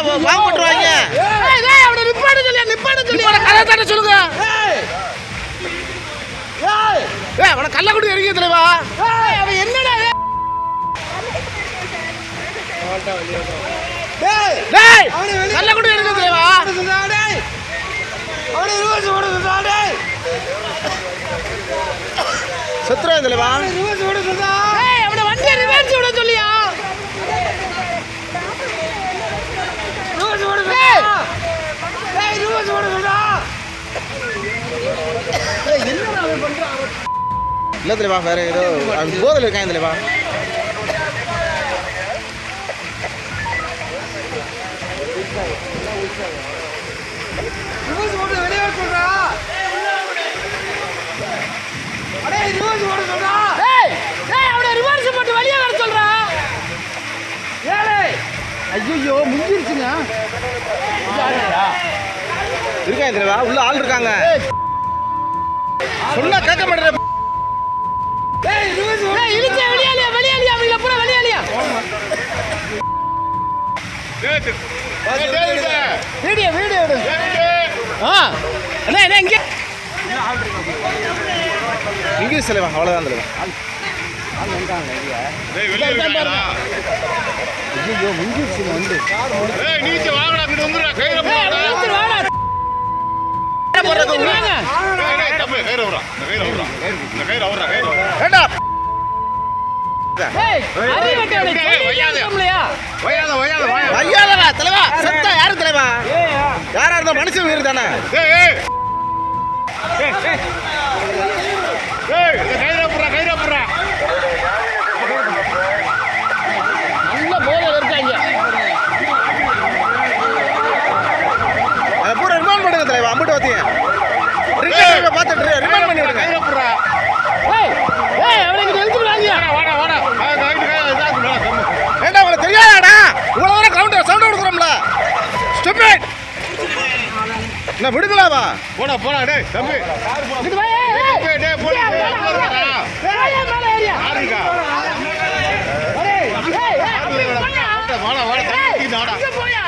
வாங்க போட்டுருவாங்க ஏய், டேய், அவனை நிப்பாட்ட சொல்லியா, நிப்பாட்ட சொல்லியா? கதை தானே சொல்லுங்க. ஏய், அவனை கள்ளக்குடி எறிக்க தலைவா. ஏய், அவன் என்னடா ஏய்? டேய், கள்ளக்குடி எறிக்க தலைவா. செத்துருவாங்க தலைவா ஏய், அவனை வண்டியை reverse விட சொல்லியா? ஏய், இல்ல தலைவா வேற ஏதோ அவன் போதில் இருக்காங்க தலைவா ஏய், ஏய், அவனை reverse போட்டு வெளியே வர சொல்றா. ஐயோ முடிஞ்சிருச்சுங்க இருக்காங்க தலைவா உள்ள ஆள் இருக்காங்க சொன்னா கேட்க மாட்டேன் ஏய், இழுச்சே வெளியாலியா, வெளியாலியா, அவங்கள பூரா வெளியாலியா. வீடியோ, வீடியோ எடு. ஆ, அண்ணா, அண்ணா, இங்க. இங்கிலீஷ் தலைவா அவ்வளோதான் தலைவா ஐயோ முடிஞ்சிருச்சுங்க வந்து ஏய், அவனை இழுத்துட்டு வாடா. இழுத்துட்டு வாங்க. வேண்டாம் ஏய், அறிவட்டவனை சொல்லி இருக்கோம்லையா? ஐயாதவா தலைவா செத்தா யாரு தலைவா யாரா இருந்தா மனுஷன் உயிர் தானே நல்ல போதையில இருக்காங்க. அதை பூரா ரிமாண்ட் பண்ணுங்க தலைவா அம்பிட்டு வாத்திய ரிட்டர்ன் பார்த்துட்டு ரிமாண்ட் பண்ணி விடுங்க ஏய், ஏய், அவனை இங்க இழுத்துட்டு வாங்கயா. ஏண்டா உங்களுக்கு தெரியாதாடா இவ்வளோ வர கவுண்டர் சவுண்ட் கொடுக்குறோம்ல ஸ்டூபிட் என்ன விடுங்களாவா போடா போடா டேய் தம்பி இங்கிட்டு வா, ஏய், ஏய். டேய், டேய், போடு, ஏய், டேய், மேல போடு, ஏறியா. டேய். ஏய், மேல ஏறியா. யாருக்கா ஏய், ஏய், அப்படி போயா. வாடா வாடா ஏய், தம்பி நாடா இங்க போயா.